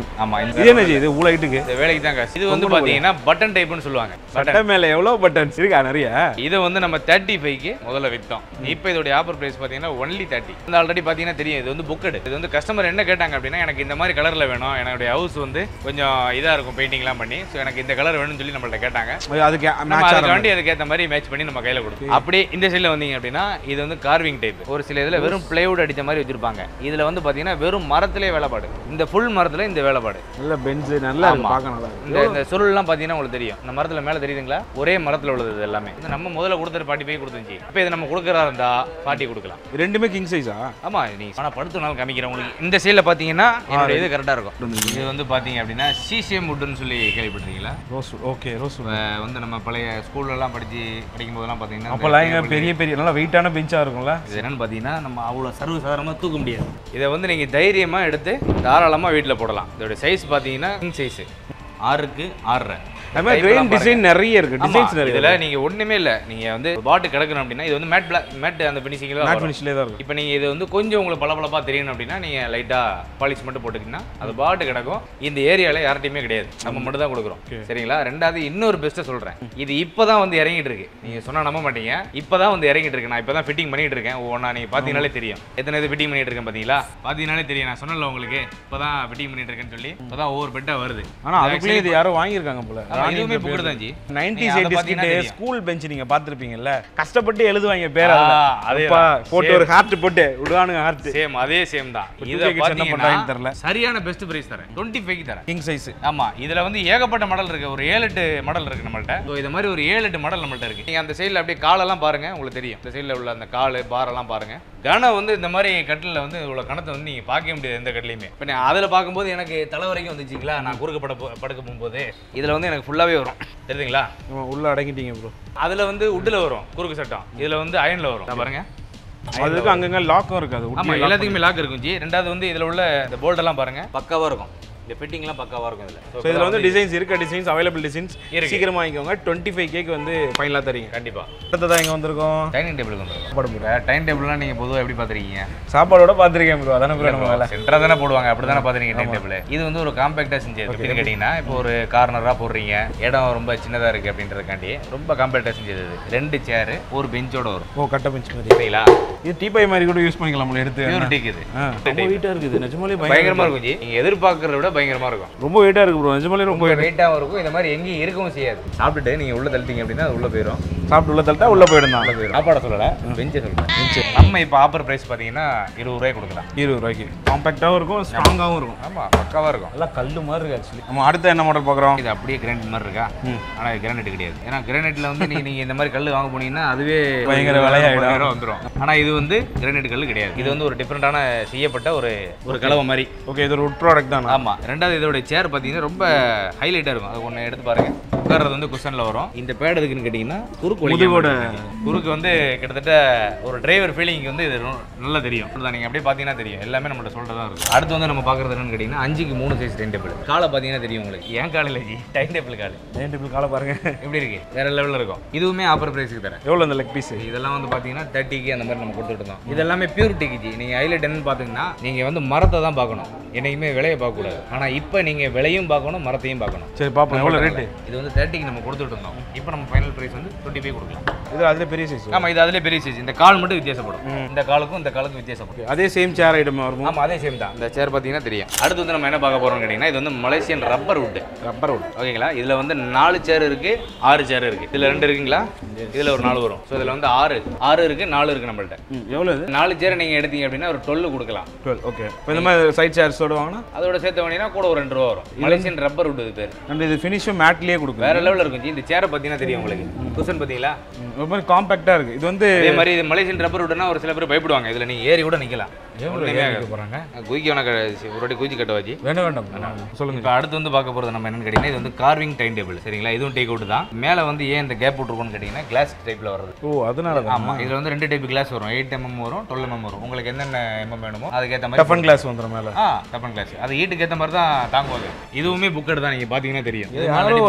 ஆமா இந்த
இது என்ன ஜி இது இவ்வளோ ஹைட்டுக்கு
இந்த வேலைக்கு தான் காசு இது வந்து பாத்தீங்கன்னா பட்டன் டைப்னு சொல்லுவாங்க பட்டன்
சட்டை மேலே எவ்வளோ பட்டன்ஸ் இருக்கா நிறைய
இதை வந்து நம்ம தேர்ட்டி ஃபைவ்க்கு முதல்ல விற்றோம் இப்போ இதோட ஆஃபர் பிரைஸ் பார்த்தீங்கன்னா ஒன்லி தேர்ட்டி இந்த ஆல்ரெடி பார்த்தீங்கன்னா தெரியும் இது வந்து புக்கடு இது வந்து கஸ்டமர் என்ன கேட்டாங்க அப்படின்னா எனக்கு இந்த மாதிரி கலரில் வேணும் என்னுடைய ஹவுஸ் வந்து கொஞ்சம் இதாக இருக்கும் பெயிண்டிங்லாம் பண்ணி ஸோ எனக்கு இந்த கலர் வேணும்னு சொல்லி நம்மள்ட்ட கேட்டாங்க
அதுக்கு
நம்ம
மேட்ச்
அதுக்கு வேண்டி அதுக்கேற்ற மாதிரி மேட்ச் பண்ணி நம்ம கையில் கொடுத்தோம் அப்படியே இந்த சைடில் வந்தீங்க அப்படின்னா இது வந்து கார்விங் டைப் ஒரு சில இதில் வெறும் பிளைவுட் அடித்த மாதிரி வச்சிருப்பாங்க இதில் வந்து பார்த்தீங்கன்னா வெறும் மரத்திலே வேலைப்பாடு இந்த ஃபுல் மரத்தில் இந்த வேலைப்பாடு
நல்ல பெஞ்சு நல்லா இருக்கு
ஆமா.
பார்க்க நல்லா இருக்கு
இந்த இந்த சுருள்லாம் பார்த்தீங்கன்னா உங்களுக்கு தெரியும் இந்த மரத்தில் மேலே தெரியுதுங்களா ஒரே மரத்தில் உள்ளது இது எல்லாமே இது நம்ம முதல்ல கொடுத்துட்டு ஃபார்ட்டி ஃபைவ் கொடுத்துச்சு இப்போ இது நம்ம கொடுக்குறா இருந்தா ஃபார்ட்டி கொடுக்கலாம்
ரெண்டுமே கிங் சைஸா
ஆமா நீ ஆனால் படுத்துனாலும் காமிக்கிறேன் உங்களுக்கு இந்த சைடில் பார்த்தீங்கன்னா என்னோட இது கரெக்டாக இருக்கும் இது வந்து பார்த்தீங்க அப்படின்னா சிசிஎம் வுட்னு சொல்லி கேள்விப்பட்டிருக்கீங்களா
ரோஸ் ஓகே ரோஸ்
இப்ப வந்து நம்ம பழைய ஸ்கூல்லலாம் படிச்சு படிக்கும் போதெல்லாம் பார்த்தீங்கன்னா
அப்போல்லாம் இங்க பெரிய பெரிய நல்லா வெயிட்டான பெஞ்சா இருக்கும்ல
இது என்னன்னு பார்த்தீங்கன்னா நம்ம அவ்வளோ சர்வ சாதாரணமாக தூக்க முடியாது இதை வந்து நீங்கள் தைரியமாக எடுத்து தாராளமாக வீட்டில் போடலாம் இதோட சைஸ் பார்த்தீங்கன்னா கிங் சைஸு ஆறுக்கு ஆறரை
அது மாதிரி கிரெயின் டிசைன் நிறைய இருக்கு டிசைன்ஸ் நிறைய
இதில் நீங்கள் ஒன்றுமே இல்லை நீங்கள் வந்து பாட்டு கிடக்கணும் அப்படின்னா இது வந்து மேட் பிளாக் மேட் அந்த ஃபினிஷிங்கில்
மேட் ஃபினிஷ்லேயே தான் இருக்கும்
இப்போ நீங்கள் இது வந்து கொஞ்சம் உங்களுக்கு பளபளப்பா தெரியணும் அப்படின்னா நீங்கள் லைட்டாக பாலிஷ் மட்டும் போட்டுக்கிட்டீங்கன்னா அது பாட்டு கிடக்கும் இந்த ஏரியாவில் யார்ட்டையுமே கிடையாது நம்ம மட்டும் தான் கொடுக்குறோம் சரிங்களா ரெண்டாவது இன்னொரு பெஸ்ட்டை சொல்கிறேன் இது இப்போ தான் வந்து இறங்கிட்டு இருக்கு நீங்கள் சொன்னால் நம்ப மாட்டீங்க இப்போ தான் வந்து இறங்கிட்டு இருக்கு நான் இப்போ தான் ஃபிட்டிங் பண்ணிட்டு இருக்கேன் ஒவ்வொன்றா நீங்கள் பார்த்தீங்கனாலே தெரியும் எத்தனை இது ஃபிட்டிங் பண்ணிட்டு இருக்கேன் பார்த்தீங்களா பார்த்தீங்கனாலே தெரியும் நான் சொன்னல உங்களுக்கு இப்போ தான் ஃபிட்டிங் பண்ணிட்டு இருக்கேன்னு சொல்லி இப்போ தான் ஒவ்வொரு பெட்டாக வருது
ஆனா அதுக்குள்ளே இது யாரோ வாங்கியிருக்காங்க போல
ஆமா, இதுவுமே புக்கு தான் ஜி
நைன்டிஸ்
நீங்க அதை
எயிட்டிஸ்
பார்த்தீங்கன்னா
கிட்ட
தெரியும்.
ஸ்கூல் பெஞ்ச் நீங்க பார்த்துருப்பீங்கல்ல கஷ்டப்பட்டு எழுதுவாங்க பேர் அதுல
ஆ, அதே
அப்பா,
தான்.
போட்டு ஒரு ஹார்ட் போட்டு விடுவானுங்க ஹார்ட்
சேம் அதே சேம் தான்
இப்ப
இதை
2K kids என்ன பண்றாங்கன்னு தெரியல.
பார்த்தீங்கன்னா சரியான பெஸ்ட் பிரைஸ் தரேன் டுவெண்ட்டி ஃபைவ் தரேன்
கிங் சைஸ்
ஆமா இதுல வந்து ஏகப்பட்ட மாடல் இருக்கு ஒரு ஏழு எட்டு மாடல் இருக்கு நம்மள்ட்ட ஸோ இது மாதிரி ஒரு ஏழு எட்டு மாடல் நம்மள்ட்ட இருக்கு நீங்க அந்த சைடுல அப்படியே காலெல்லாம் பாருங்க உங்களுக்கு தெரியும் இந்த சைடுல உள்ள அந்த கால் பாரெல்லாம் பாருங்க கனம் வந்து இந்த மாதிரி கட்டில வந்து இவ்வளவு கணத்தை வந்து நீங்க பார்க்கவே முடியாது எந்த கட்டிலையுமே இப்போ நான் அதில் பார்க்கும்போது எனக்கு தலை வரைக்கும் வந்துச்சுங்களா நான் குறுக்க பட போ- படுக்க போகும்போது இதுல வந்து எனக்கு ஃபுல்லாவே வரும் தெரியுதுங்களா
உள்ள அடங்கிட்டீங்க ப்ரோ
அதுல வந்து உட்டில் வரும் குறுக்கு சட்டம் இதுல வந்து அயன்ல வரும் இதோ பாருங்க
அதுக்கு அங்கங்க லாக்கும் இருக்காது
ஆமா
உட்லயே lock
எல்லாத்துக்குமே லாக் இருக்கும் ஜி ரெண்டாவது வந்து இதுல உள்ள இந்த போல்டெல்லாம் பாருங்க பக்காவா இருக்கும் இந்த ஃபிட்டிங்லாம் பக்காவா இருக்கும் இதுல
ஸோ இதில் வந்து டிசைன்ஸ் இருக்க டிசைன்ஸ் அவைலபிள் டிசைன்ஸ்
இருக்கு.
சீக்கிரமா வாங்கிக்கோங்க டுவெண்ட்டி ஃபைவ் கேக்கு வந்து ஃபைனலாக தரீங்க
கண்டிப்பா
அடுத்ததான் இங்கே வந்திருக்கோம்
டைனிங் டேபிளுக்கு வந்துடும்
சாப்பாடு போடு.
டைம் டேபிள்லாம் நீங்க பொதுவா எப்படி பாத்துருக்கீங்க
சாப்பாடோட பார்த்துருக்கேன் ப்ரோ அதானே ப்ரோ நம்ம வேலை
சென்டரா தானே போடுவாங்க அப்படி தானே பாத்துறீங்க டைம் டேபிள் இது வந்து ஒரு காம்பேக்டா செஞ்சது எப்படின்னு கேட்டீங்கன்னா இப்போ ஒரு கார்னரா போடுறீங்க இடம் ரொம்ப சின்னதா இருக்கு அப்படின்றதுக்காண்டி ரொம்ப காம்பேக்டா செஞ்சது இது ரெண்டு சேர் ஒரு பெஞ்சோட வரும்
ஓ கட்ட பெஞ்ச் மாதிரி
சரிங்களா
இது டீ பை மாதிரி கூட யூஸ் பண்ணிக்கலாம் நம்மள எடுத்து
பியூர் டீக்கு இது
ஆ, ரொம்ப வெயிட்டாக இருக்குது நிஜமாலே பயங்கர
பயங்கரமா இருக்கும் ஜி நீங்க எதிர்பார்க்கறத விட பயங்கரமா இருக்கும்
ரொம்ப வெயிட்டாக இருக்கு ப்ரோ நிஜமாலே ரொம்ப
ரொம்ப வெயிட்டாகவும் இருக்கும் இந்த மாதிரி எங்கேயும் இருக்கவும் செய்யாது சாப்பிட்டுட்டு நீங்க உள்ள தள்ளிட்டீங்க அப்படின்னா அது உள்ள போயிடும்
சாப்பிட்டு உள்ள தள்ளிட்டா உள்ள போயிடும் தான்
சாப்பாடை சொல்லல பெஞ்சை சொல்றேன் நம்ம இப்போ ஆஃபர் பிரைஸ் பார்த்தீங்கன்னா இருபது ரூபாய் கொடுக்கலாம்
இருபது ரூபாய்க்கு காம்பேக்டாகவும் இருக்கும் ஸ்ட்ராங்காகவும் இருக்கும்
ஆமா பக்காவா இருக்கும்
நல்லா கல்லு மாதிரி இருக்கு ஆக்சுவலி நம்ம அடுத்த என்ன மாடல் பார்க்குறோம்
இது அப்படியே கிரானைட் மாதிரி இருக்கா ஆனா இது கிரானைட் கிடையாது ஏன்னா கிரானைட்ல வந்து நீங்க நீங்க இந்த மாதிரி கல் வாங்க போனீங்கன்னா அதுவே
பயங்கர விலையாயிடும்.
ரூபா வந்துரும் ஆனா இது வந்து கிரானைட் கல் கிடையாது இது வந்து ஒரு டிஃப்ரெண்டான செய்யப்பட்ட ஒரு ஒரு கலவை மாதிரி
ஓகே இது ஒரு உட் ப்ராடக்ட் தானா
ஆமா ரெண்டாவது இதோட சேர் பாத்தீங்கன்னா ரொம்ப ஹைலைட்டா இருக்கும் அது ஒண்ணு எடுத்து பாருங்க உட்கார்றது வந்து குஷன்ல வரும் இந்த பேட் எதுக்குன்னு கேட்டீங்கன்னா குறுக்கு
முதுகோட-
வலிக்காம குறுக்கு வந்து கிட்டத்தட்ட ஒரு டிரைவர் ஃபீலிங் வந்து இது ரொ- நல்லா தெரியும் அதான் நீங்க அப்படியே பாத்தீங்கன்னா தெரியும் எல்லாமே நம்மள்ட்ட சொல்றதா இருக்கும் அடுத்து வந்து நம்ம பாக்குறது என்னன்னு கேட்டீங்கன்னா அஞ்சுக்கு மூணு சைஸ் டைம் டேபிள் காலை பாத்தீங்கன்னா தெரியும் உங்களுக்கு ஏன் காலையில் ஜி டைம் டேபிள் கால்
டைனிங் டேபிள் காலை பாருங்க
எப்படி இருக்கு வேற லெவல்ல இருக்கும் இதுவுமே ஆஃபர் பிரைஸ்க்கு தரேன்
எவ்வளோ அந்த லெக் பீஸ்
இதெல்லாம் வந்து பாத்தீங்கன்னா தேர்ட்டிக்கு அந்த மாதிரி நம்ம கொடுத்துட்டு இருந்தோம் இது எல்லாமே பியூரிட்டிக்கு ஜி நீங்க ஹைலைட் என்னன்னு பாத்தீங்கன்னா நீங்க வந்து மரத்தை தான் பார்க்கணும் என்னைக்குமே விலையை பார்க்க கூடாது ஆனா இப்போ நீங்க விலையும் பார்க்கணும் மரத்தையும் பார்க்கணும்
சரி பார்ப்போம் எவ்வளோ ரேட்டு
இது வந்து தேர்ட்டிக்கு நம்ம கொடுத்துட்டு இருந்தோம் இப்போ நம்ம ஃபைனல் பிரைஸ் வந்து டுவெண்ட்டி ஃபைவ் கொடுக்கலாம்
இது அதில் பெரிய சைஸ்
ஆமா இது அதுல பெரிய சைஸ் இந்த கால் மட்டும் வித்தியாசப்படும் இந்த காலுக்கும் இந்த காலுக்கும் வித்தியாசப்படும்
அதே சேம் சேர் ஐட்டம் வரும்
ஆமா அதே சேம் தான் இந்த சேர் பார்த்தீங்கன்னா தெரியும் அடுத்து வந்து நம்ம என்ன பார்க்க போறோம்னு கேட்டிங்கன்னா இது வந்து Malaysian rubber wood
rubber wood
ஓகேங்களா இதுல வந்து நாலு சேர் இருக்கு ஆறு சேர் இருக்கு இதுல ரெண்டு இருக்குங்களா இதுல ஒரு நாலு வரும் ஸோ இதுல வந்து ஆறு ஆறு இருக்கு நாலு இருக்கு நம்மள்ட்ட
எவ்வளோ இது
நாலு சேர் நீங்க எடுத்தீங்க அப்படின்னா ஒரு டுவெல் கொடுக்கலாம்
டுவெல் ஓகே இப்போ இந்த மாதிரி சைட் சேர்ஸோட வாங்கினா
அதோட சேர்த்து வாங்கினா கூட ஒரு ரெண்டு ரூபா வரும் மலேசியன் ரப்பர் வுட் இது பேர்
நம்ம இது ஃபினிஷும் மேட்லேயே கொடுக்கும்
வேற லெவலில் இருக்கும் ஜி. இந்த சேரை பார்த்தீங்கன்னா தெரியும் உங்களுக்கு குஷன் பார்த்தீங்களா
ஒரு மாதிரி காம்பேக்டாக இருக்குது இது வந்து
அதே மாதிரி இது மலேசியன் ரப்பர் வுட்னா ஒரு சில பேர் பயப்படுவாங்க இதுல நீங்க ஏறி கூட நிக்கலாம்
போகிறாங்க
குயிக்க வேணா ஒரு வாட்டி குயிச்சு கட்டவாச்சு
வேண்டாம் வேண்டாம் சொல்லுங்கள்
இப்போ அடுத்து வந்து பார்க்க போகிறது நம்ம என்னன்னு கேட்டிங்கன்னா இது வந்து கார்விங் டைம் டேபிள் சரிங்களா இதுவும் டேக் அவுட் தான் மேலே வந்து ஏன் இந்த கேப் விட்ருக்கோன்னு கேட்டிங்கன்னா கிளாஸ் டைப்பில் வருது
ஓ அதனால தான்
ஆமாம் இதில் வந்து ரெண்டு டைப் கிளாஸ் வரும் எயிட் எம்எம் வரும் டுவெல் எம்எம் வரும் உங்களுக்கு என்னென்ன எம்எம் வேணுமோ அதுக்கேற்ற மாதிரி
டஃபன் கிளாஸ் வந்துடும் மேலே
ஆ டப்பன் கிளாஸ் அது ஈட்டுக்கு ஏற்ற மாதிரி தான் தாங்குவாங்க இதுவுமே புக்கெட் தான் நீங்கள் பார்த்தீங்கன்னா தெரியும்
யாரோ ஒருத்தங்க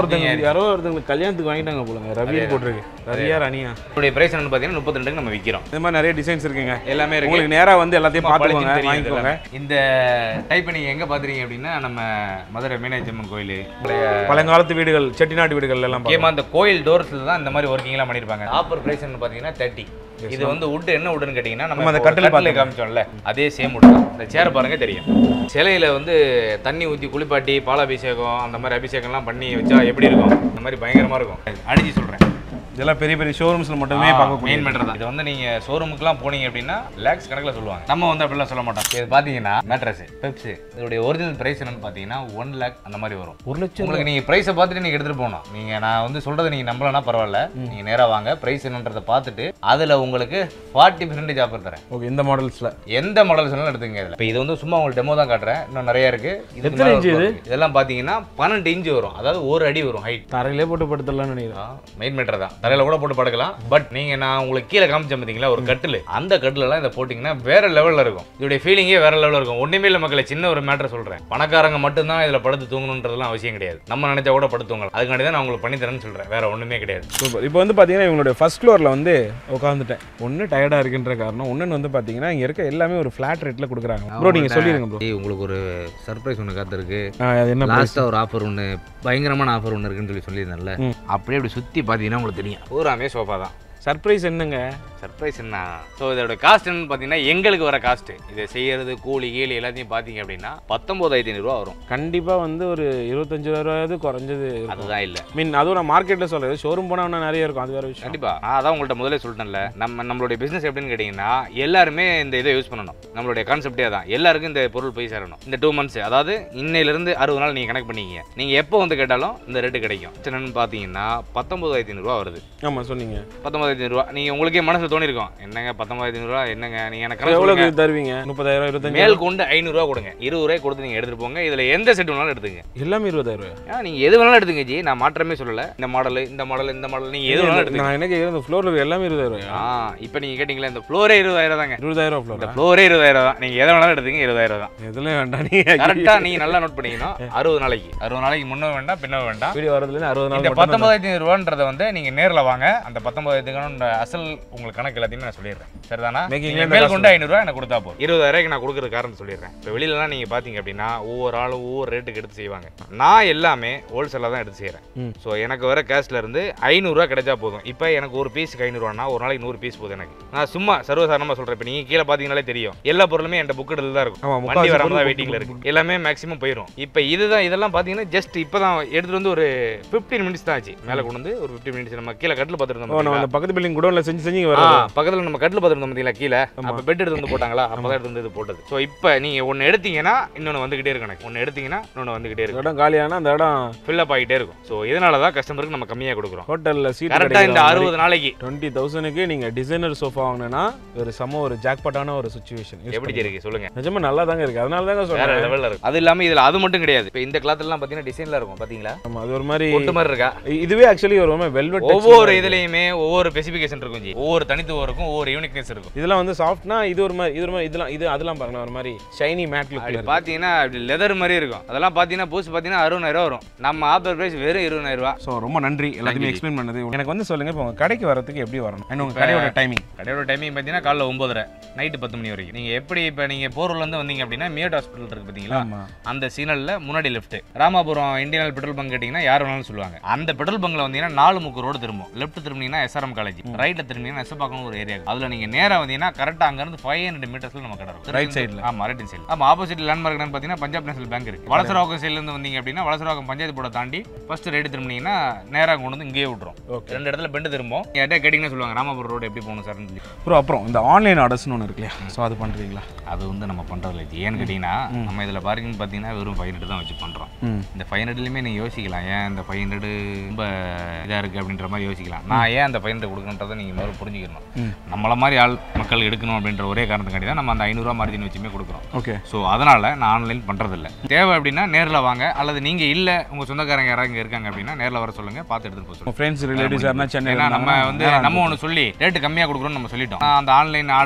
யாரோ ஒருத்தவங்களுக்கு கல்யாணத்துக்கு வாங்கிட்டாங்க போலங்க ரவி போட்டிருக்கு ரவியா ரனியா
இதோடைய பிரைஸ் என்னன்னு பார்த்தீங்கன்னா முப்பத்தி ரெண்டுக்கு நம்ம விற்கிறோம்
இந்த மாதிரி நிறைய டிசைன்ஸ் இருக்குங்க
எல்லாமே இருக்கு
உங்களுக்கு நேரா வந்து எல்லாத்தையும் பார்த்துக்கோங்க
பளிச்சுன்னு தெரியும்
வாங்கிக்கோங்க
இதெல்லாம். இந்த டைப் நீங்க எங்க பாக்குறீங்க அப்படின்னா நம்ம மதுரை மீனாட்சி அம்மன் கோயில்
பழங்காலத்து வீடுகள் செட்டிநாட்டு வீடுகள் எல்லாம்
முக்கியமா அந்த கோயில் டோர்ஸ்ல தான் இந்த மாதிரி ஒர்க்கிங் எல்லாம் பண்ணிருப்பாங்க ஆஃபர் பிரைஸ் பாத்தீங்கன்னா தேர்ட்டி இது வந்து வுட் என்ன வுட்னு கேட்டீங்கன்னா
நம்ம
நம்ம
அந்த
அந்த
கட்டில்
கட்டில்
பார்த்தோம்.
காமிச்சோம்ல அதே சேம் வுட் தான் இந்த சேர் பாருங்க தெரியும் சிலையில வந்து தண்ணி ஊத்தி குளிப்பாட்டி பாலாபிஷேகம் அந்த மாதிரி அபிஷேகம்லாம் பண்ணி வச்சா எப்படி இருக்கும் இந்த மாதிரி பயங்கரமா இருக்கும் அடிச்சு சொல்றேன்
இதெல்லாம் பெரிய பெரிய ஷோரூம்ஸ்ல மட்டுமே பார்க்கக்கூடிய
மெயின் மேட்டர் தான் இது வந்து நீங்க ஷோரூமுக்குலாம் போனீங்க அப்படின்னா லேக்ஸ் கணக்குல சொல்லுவாங்க நம்ம வந்து அப்படிலாம் சொல்ல மாட்டோம் இது பாத்தீங்கன்னா மேட்ரஸ் பெப்ஸ் இதோடைய ஒரிஜினல் பிரைஸ் என்னன்னு பாத்தீங்கன்னா ஒன் லேக் அந்த மாதிரி வரும்
ஒரு லட்சம்
உங்களுக்கு நீங்க பிரைஸை பார்த்துட்டு நீங்க எடுத்துட்டு போகணும் நீங்க நான் வந்து சொல்றதை நீங்க நம்பலனா பரவாயில்ல நீங்க நேரா வாங்க பிரைஸ் என்னன்றதை பார்த்துட்டு அதுல உங்களுக்கு ஃபார்ட்டி பர்சன்டேஜ் ஆஃபர் தரேன்
ஓகே இந்த மாடல்ஸ்ல
எந்த மாடல்ஸ் வேணாலும் எடுத்துங்க இதுல இப்போ இது வந்து சும்மா உங்களுக்கு டெமோ தான் காட்டுறேன் இன்னும் நிறைய இருக்கு இதுக்கு
எத்தனை
மேல
inch இது?
இருக்கு. இதெல்லாம் பாத்தீங்கன்னா பன்னெண்டு இன்ச் வரும் அதாவது ஒரு அடி வரும் ஹைட்
தரையிலே போட்டு படுத்துடலாம்னு நினைக்கிறேன்
மெயின் மீட்டர் தான் தரையில கூட போட்டு படுக்கலாம் பட் நீங்க நான் உங்களுக்கு கீழே காமிச்சேன் பாத்தீங்களா ஒரு கட்டில் அந்த கட்டில எல்லாம் இதை போட்டீங்கன்னா வேற லெவல்ல இருக்கும் இதோடைய ஃபீலிங்கே வேற லெவல்ல இருக்கும் ஒண்ணுமே இல்ல மக்களை சின்ன ஒரு மேட்டர் சொல்றேன் பணக்காரங்க மட்டும்தான் இதுல படுத்து தூங்கணுன்றதுலாம் அவசியம் கிடையாது நம்ம நினைச்சா கூட படுத்து தூங்கலாம் அதுக்காண்டி தான் நான் உங்களுக்கு பண்ணி தரேன்னு சொல்றேன் வேற ஒண்ணுமே கிடையாது
சூப்பர் இப்போ வந்து பார்த்தீங்கன்னா இவங்களுடைய ஃபர்ஸ்ட் ஃப்ளோரில் வந்து உட்காந்துட்டேன் ஒன்று டயர்டாக இருக்குன்ற காரணம் ஒன்று வந்து பார்த்தீங்கன்னா இங்கே இருக்க எல்லாமே ஒரு ஃப்ளாட் ரேட்டில் கொடுக்குறாங்க ப்ரோ நீங்கள் சொல்லிடுங்க ப்ரோ
உங்களுக்கு ஒரு சர்ப்ரைஸ் ஒன்று காத்திருக்கு
அது என்ன price?
லாஸ்ட்டாக ஒரு ஆஃபர் ஒன்று பயங்கரமான ஆஃபர் ஒன்று இருக்குன்னு சொல்லி சொல்லியிருந்தேன்ல
ம்.
அப்படியே அப்படி சுற்றி பார்த்தீங்கன்னா உங்களுக்கு தெரியும் பூராமே சோஃபா தான்
சர்ப்ரைஸ் என்னங்க
சர்ப்ரைஸ் என்ன ஸோ இதோட காஸ்ட் என்னன்னு பார்த்தீங்கன்னா எங்களுக்கு வர காஸ்ட் இதை செய்யறது கூலி கீழி எல்லாத்தையும் பார்த்தீங்க அப்படின்னா பத்தொம்போதாயிரத்தி ஐநூறுரூவா வரும்
கண்டிப்பாக வந்து ஒரு இருபத்தஞ்சு ரூபாயாவது குறைஞ்சது இருக்கும்
அதுதான் இல்லை
மீன் அதுவும் நான் மார்க்கெட்டில் சொல்கிறது ஷோரூம் போனால் இன்னும் நிறைய இருக்கும் அது வேறு விஷயம்
கண்டிப்பா நான் அதான் உங்கள்ட்ட முதல்ல சொல்லிட்டேன்ல நம்ம நம்மளுடைய பிசினஸ் எப்படின்னு கேட்டிங்கன்னா எல்லாருமே இந்த இதை யூஸ் பண்ணணும் நம்மளுடைய கான்செப்டே தான் எல்லாருக்கும் இந்த பொருள் போய் சேரணும் இந்த டூ மந்த்ஸ் அதாவது இன்னையிலிருந்து அறுபது நாள் நீங்கள் கனெக்ட் பண்ணிக்கிங்க நீங்கள் எப்போ வந்து கேட்டாலும் இந்த ரேட்டு கிடைக்கும் என்னன்னு பார்த்தீங்கன்னா பத்தொம்பதாயிரத்தி ஐநூறுரூவா வருது
ஆமாம் சொன்னீங்க
பத்தொம்பதாயிரத்தி ஐநூறுரூவா நீங்கள் உங்களுக்கே மனசு தோணிருக்கும் என்னங்க பத்தொம்பதாயிரத்தி ஐநூறுரூவா என்னங்க நீங்கள் எனக்கு கணக்கு
எவ்வளோக்கு
சொல்லுங்க.
தருவீங்க முப்பதாயிரம் இருபத்தஞ்சு
மேல் கொண்டு ஐநூறுரூவா கொடுங்க இருபது ரூபாய் கொடுத்து நீங்கள் எடுத்துட்டு போங்க இதில் எந்த செட் வேணாலும் எடுத்துங்க
எல்லாமே இருபதாயிரம் ரூபாய்
ஏன்னா நீங்கள் எது வேணாலும் எடுத்துங்க ஜி நான் மாற்றமே சொல்லலை இந்த மாடல் இந்த மாடல் இந்த மாடல் நீங்கள் எது வேணாலும் எடுத்துங்க
நான் என்ன கேட்குறேன் இந்த ஃப்ளோரில் எல்லாமே இருபதாயிரம் ரூபாயா
ஆ இப்போ நீங்கள் கேட்டிங்களா இந்த ஃப்ளோரே இருபதாயிரம் தாங்க
இருபதாயிரம்
இந்த
ஃப்ளோரா
ஃப்ளோரே இருபதாயிரம் தான் நீங்கள் எதை வேணாலும் எடுத்துங்க இருபதாயிரம் தான்
எதுல வேண்டாம் நீங்கள்
கரெக்டாக நீங்கள் நல்லா நோட் பண்ணிக்கணும் அறுபது நாளைக்கு அறுபது நாளைக்கு முன்ன வேண்டாம் பின்ன வேண்டாம்
வீடியோ வரதுலேருந்து அறுபது நாள்
இந்த
மட்டும் தான்
பத்தொன்பதாயிரத்தி ரூபான்றதை வந்து நீங்கள் நேரில் வாங்க அந்த பத்தொன்பதாயிரத்துக்கான அசல் உங்களுக்கு கணக்கு எல்லாத்தையும் நான் சொல்லிடுறேன் சரிதானா
Making
நீங்க
ல
மேல்
காசு
கொண்டு ஐநூறுரூவா எனக்கு கொடுத்தா போதும் இருபதாயிரம் நான் கொடுக்குற காரணம் சொல்லிடுறேன் இப்போ வெளியிலலாம் நீங்கள் பார்த்தீங்க அப்படின்னா ஒவ்வொரு ஆளும் ஒவ்வொரு ரேட்டுக்கு எடுத்து செய்வாங்க நான் எல்லாமே ஹோல்சேலாக தான் எடுத்து செய்கிறேன்
ம்.
ஸோ எனக்கு வர கேஷ்ல இருந்து ஐநூறுரூவா கிடைச்சா போதும் இப்போ எனக்கு ஒரு பீஸுக்கு ஐநூறுவானா ஒரு நாளைக்கு நூறு பீஸ் போதும் எனக்கு நான் சும்மா சர்வசாதாரணமாக சொல்கிறேன் இப்போ நீங்கள் கீழே பார்த்தீங்கனாலே தெரியும் எல்லா பொருளுமே என்கிட்ட புக்கெடில் தான் இருக்கும்
ஆமா
வண்டி
முக்காவாசி
வராம தான்
பொருள்
வெயிட்டிங்ல இருக்கு எல்லாமே மேக்ஸிமம் போயிடும் இப்போ இதுதான் இதெல்லாம் பார்த்தீங்கன்னா ஜஸ்ட் இப்போ தான் எடுத்துட்டு வந்து ஒரு ஃபிஃப்டீன் மினிட்ஸ் தான் ஆச்சு மேலே கொண்டு வந்து ஒரு ஃபிஃப்டீன் மினிட்ஸ் நம்ம கீழே கட்டில்
ஓ நம்ம
பார்த்துருந்தோம்
அந்த பக்கத்து பில்டிங் குடோன்ல செஞ்சு செஞ்சு இங்க
ஆ
வரோம்
பக்கத்தில் நம்ம கட்டில் பார்த்துருந்தோம் பார்த்தீங்களா கீழே
ஆமா.
அப்போ பெட் எடுத்து வந்து போட்டாங்களா அப்போ தான் எடுத்து வந்து இது போட்டது ஸோ இப்போ நீங்கள் ஒன்று எடுத்தீங்கன்னா இன்னொன்று வந்துகிட்டே இருக்கும் எனக்கு ஒன்று எடுத்தீங்கன்னா இன்னொன்று வந்துகிட்டே
இந்த
இருக்கும்
இடம் காலியானா அந்த இடம்
ஃபில்லப் ஆகிட்டே இருக்கும் ஸோ இதனால தான் கஸ்டமருக்கு நம்ம கம்மியாக கொடுக்குறோம்
ஹோட்டல்ல சீட்
கரெக்டாக இந்த அறுபது நாளைக்கு
டுவெண்ட்டி தௌசண்ட்க்கு நீங்க டிசைனர் சோஃபா வாங்கினா ஒரு செம ஒரு ஜாக்பாட்டான ஒரு சுச்சுவேஷன்
எப்படி இருக்கு சொல்லுங்க
நிஜமா நல்லா தாங்க இருக்கு அதனால தாங்க
வேற
சொல்றேன்
லெவலில் இருக்கும் அது இல்லாமல் இதில் அது மட்டும் கிடையாது இப்போ இந்த கிளாத்லாம் பார்த்தீங்கன்னா டிசைனில் இருக்கும் பார்த்தீங்களா
ஆமா அது ஒரு மாதிரி
ஒட்டு மாதிரி இருக்கா
இ- இதுவே ஆக்சுவலி ஒரு மாதிரி வெல்வெட்
ஒவ்வொரு இதுலயுமே ஒவ்வொரு ஸ்பெசிஃபிகேஷன் இருக்கும் ஜி ஒவ்வொரு தனித்துவம் இருக்கும் ஒவ்வொரு யூனிக்னஸ் இருக்கும்
இதெல்லாம் வந்து சாஃப்ட்னா இது ஒரு மாதிரி இது ஒரு மாதிரி இதெல்லாம் இது அதெல்லாம் பாருங்க ஒரு மாதிரி ஷைனி மேட்
அப்படி
லுக்ல
பாத்தீங்கன்னா அப்படி லெதர் மாதிரி இருக்கும் அதெல்லாம் பாத்தீங்கன்னா பூஸ் பாத்தீங்கன்னா அறுபதாயிரம் வரும் நம்ம ஆஃபர் பிரைஸ் வெறும் இருபதாயிரம் ரூபா
ஸோ ரொம்ப நன்றி எல்லாத்தையுமே
you.
எக்ஸ்பிளைன் பண்ணது எனக்கு வந்து சொல்லுங்க இப்போ உங்க கடைக்கு வரதுக்கு எப்படி வரணும் அண்ட் உங்க கடையோட டைமிங்
கடையோட டைமிங் பார்த்தீங்கன்னா காலைல ஒன்பதரை நைட்டு பத்து மணி வரைக்கும் நீங்கள் எப்படி இப்போ நீங்கள் போரூர்லேருந்து வந்தீங்க அப்படின்னா மியட் ஹாஸ்பிட்டல் இருக்கு பார்த்தீங்களா
ஆமா
அந்த சீனலில் முன்னாடி left Ramapuram Indian petrol bunk கேட்டிங்கன்னா யார் வேணாலும் சொல்லுவாங்க அந்த பெட்ரோல் பங்க்ல வந்தீங்கன்னா நாலு முக்கு ரோடு திரும்பும் லெஃப்ட் திரும்பினீங்கன்னா எஸ்ஆர்எம் காலேஜ் ரைட்டில் திரும்பினீங்கன்னா எஸ்எப்பாக்கம் ஒரு ஏரியா அதில் நீங்கள் நேராக வந்தீங்கன்னா கரெக்டாக அங்கேருந்து ஃபைவ் ஹண்ட்ரட் மீட்டர்ஸில் நம்ம கடை இருக்கும்
Right side ல.
ஆமாம் ரைட் சைடு ஆமாம் ஆப்போசிட் லேண்ட்மார்க் என்னன்னு பார்த்தீங்கன்னா பஞ்சாப் நேஷனல் பேங்க் இருக்கு வலசராக்கம் சைட்லேருந்து வந்தீங்க அப்படின்னா வலசராக்கம் பஞ்சாயத்து போர்டை தாண்டி ஃபர்ஸ்ட் ரைட்டு திரும்பினீங்கன்னா நேராக கொண்டு வந்து இங்கேயே விட்ரும்
ஓகே
ரெண்டு இடத்துல பெண்டு திரும்பும் யார்ட்டா கேட்டிங்கன்னா சொல்லுவாங்க ராமாபுரம் ரோடு எப்படி போகணும் சார்னு சொல்லி
ப்ரோ அப்புறம் இந்த ஆன்லைன் ஆர்டர்ஸ்னு ஒன்று இருக்கு இல்லையா ஸோ அது பண்ணுறீங்களா
அது வந்து நம்ம பண்ணுறதில்ல இது ஏன்னு கேட்டிங்கன்னா நம்ம இதில் பார்க்கிங் பார்த்தீங்கன்னா வெறும் ஃபைவ் ஹண்ட்ரட் தான் வச்சு பண்ணுறோம்
ம்
இந்த ஃபைவ் ஹண்ட்ரட்லையுமே நீங்கள் யோசிக்கலாம் ஏன் இந்த ஃபைவ் ஹண்ட்ரடு ரொம்ப இதாக இருக்குது அப்படின்ற மாதிரி யோசிக்கலாம் நான் ஏன் அந்த ஃபைவ் ஹண்ட்ரட் கொடுக்கணுன்றதை நீங்கள் முதல்ல புரிஞ்சுக்கணும்
ம்.
நம்மள மாதிரி ஆள் மக்கள் எடுக்கணும் அப்படின்ற ஒரே காரணத்துக்காண்டி தான் நம்ம அந்த ஐநூறுரூவா மார்ஜின் வச்சுமே கொடுக்குறோம்
ஓகே
ஸோ அதனால் நான் ஆன்லைன் பண்ணுறதில்ல தேவை அப்படின்னா நேரில் வாங்க அல்லது நீங்கள் இல்லை உங்கள் சொந்தக்காரங்க யாராவது இங்கே இருக்காங்க அப்படின்னா நேரில் வர சொல்லுங்கள் பார்த்து எடுத்துகிட்டு போக சொல்லுங்கள்
உங்கள் ஃப்ரெண்ட்ஸ் ரிலேட்டிவ்ஸ் யாருன்னா சென்னை
ஏன்னா நம்ம வந்து நம்ம ஒன்று சொல்லி ரேட்டு கம்மியாக கொடுக்குறோம்னு நம்ம சொல்லிட்டோம் நான் அந்த ஆன்லைன் ஆர்டர்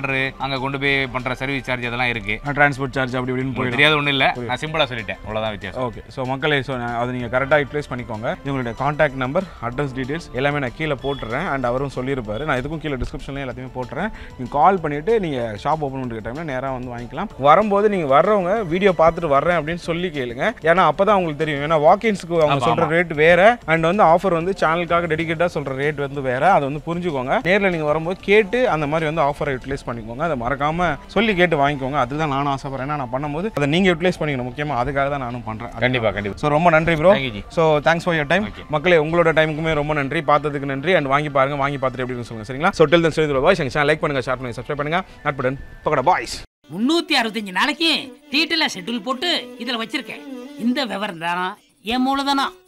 அங்க கொண்டு போய் பண்ற சர்வீஸ் சார்ஜ் அதெல்லாம் இருக்கு
டிரான்ஸ்போர்ட் சார்ஜ் அப்படி இப்படின்னு
உங்களுக்கு
போயிடும்
தெரியாத ஒண்ணும் இல்ல நான் சிம்பிளா சொல்லிட்டேன் அவ்வளவுதான் வித்தியாசம்
ஓகே ஸோ மக்களே ஸோ அதை நீங்கள் கரெக்டாக யூட்டிலைஸ் பண்ணிக்கோங்க இவங்களுடைய காண்டாக்ட் நம்பர் அட்ரஸ் டீடைல்ஸ் எல்லாமே நான் கீழே போட்டுறேன் அண்ட் அவரும் சொல்லியிருப்பாரு நான் இதுக்கும் கீழே டிஸ்கிரிப்ஷன்லேயும் எல்லாத்தையுமே போட்டுறேன் நீங்கள் கால் பண்ணிவிட்டு நீங்கள் ஷாப் ஓப்பன் பண்ணுற டைமில் நேராக வந்து வாங்கிக்கலாம் வரும்போது நீங்கள் வர்றவங்க வீடியோ பார்த்துட்டு வர்றேன் அப்படின்னு சொல்லி கேளுங்க ஏன்னா அப்போ தான் உங்களுக்கு தெரியும் ஏன்னா வாக்கின்ஸ்க்கு அவங்க
ஆமா,
சொல்கிற ரேட் வேறு அண்ட் வந்து ஆஃபர் வந்து சேனலுக்காக டெடிகேட்டாக சொல்கிற ரேட் வந்து வேறு அதை வந்து புரிஞ்சுக்கோங்க நேரில் நீங்கள் வரும்போது கேட்டு அந்த மாதிரி வந்து ஆஃபரை யூட்டிலைஸ் பண்ணிக்கோங்க அதை மறக்காமல் சொல்லி கேட்டு வாங்கிக்கோங்க அதுதான் நானும் ஆசைப்படுறேன் ஏன்னா நான் பண்ணும்போது அதை நீங்கள் யூட்டிலைஸ் பண்ணிக்கணும் முக்கியமாக அதுக்காக தான் நானும் பண்ணுறேன்
கண்டிப்பா கண்டிப்பா
ஸோ ரொம்ப நன்றி bro
Thank you, ji.
So thanks for your time
Okay.
மக்களே உங்களோட டைமுக்குமே ரொம்ப நன்றி பார்த்ததுக்கு நன்றி அண்ட் வாங்கி பாருங்க வாங்கி பார்த்துட்டு எப்படின்னு சொல்லுங்க சரிங்களா ஸோ டெல் தன் சொல்லி பாய்ஸ் எங்கள் சேனல் லைக் பண்ணுங்க ஷேர் பண்ணுங்க சப்ஸ்கிரைப் பண்ணுங்க நட்புடன் பக்கடா பாய்ஸ்
முன்னூத்தி அறுபத்தஞ்சு நாளைக்கு டீட்டெயிலாக ஷெட்யூல் போட்டு இதில் வச்சிருக்கேன் இந்த விவரம் தானா என் மூலதனம்